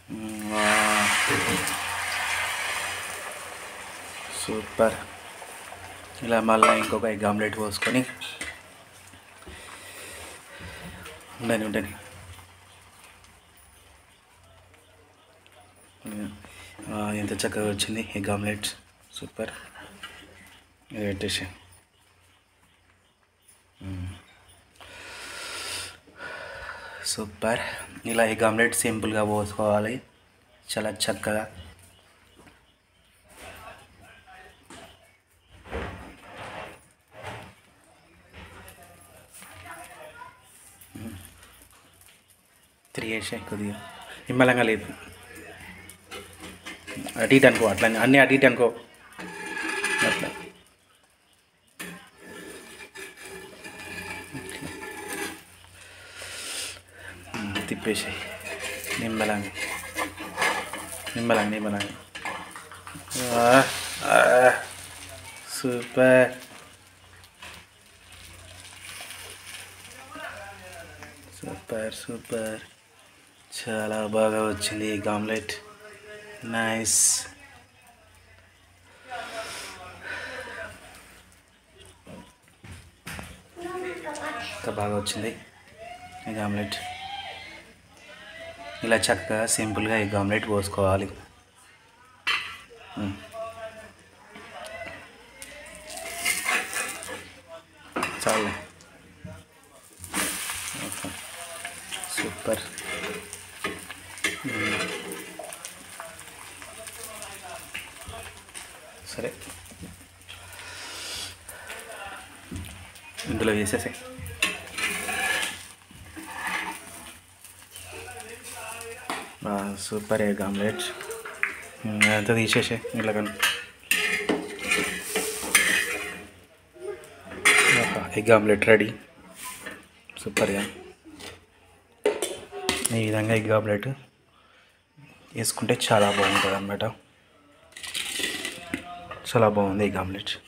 Super ఇలా మళ్ళీ ఇంకొక ఎగ్ ఆమ్లెట్ పోసుకొని ఉండని ఉండని ఆ, ఎంత చక్కగా వచ్చింది ఎగ్ ఆమ్లెట్ సూపర్ ఇది పెట్టేసి సూపర్ ఇలా ఎగ్ ఆమ్లెట్ సింపుల్గా పోసుకోవాలి చాలా చక్కగా త్రీ వేసాయి కొద్దిగా నిమ్మలంగా లేపు అటు ఇటు అనుకో అట్లా అన్నీ అటు ఇటు అనుకో అట్లా ఉమ్, తిప్పేసాయి నిమ్మలంగా నిమ్మలంగా నిమ్మలంగా ఆ, ఆ, సూపర్ సూపర్ సూపర్ చాలా బాగా వచ్చింది ఈ ఆమ్లెట్ నైస్ ఇంకా బాగా వచ్చింది ఎగ్ ఆమ్లెట్ ఇలా చక్కగా సింపుల్గా ఎగ్ ఆమ్లెట్ పోసుకోవాలి మ్మ్. చాలు ఓకే. సూపర్ మ్మ్. సరే ఇందులో వేసేసాయి సూపర్ ఎగ్ ఆమ్లెట్ అంతా తీసేసే ఇట్లా కానీ ఎగ్ ఆమ్లెట్ రెడీ సూపర్గా ఈ విధంగా ఎగ్ ఆమ్లెట్ వేసుకుంటే చాలా బాగుంటుంది అన్నమాట చాలా బాగుంది ఎగ్ ఆమ్లెట్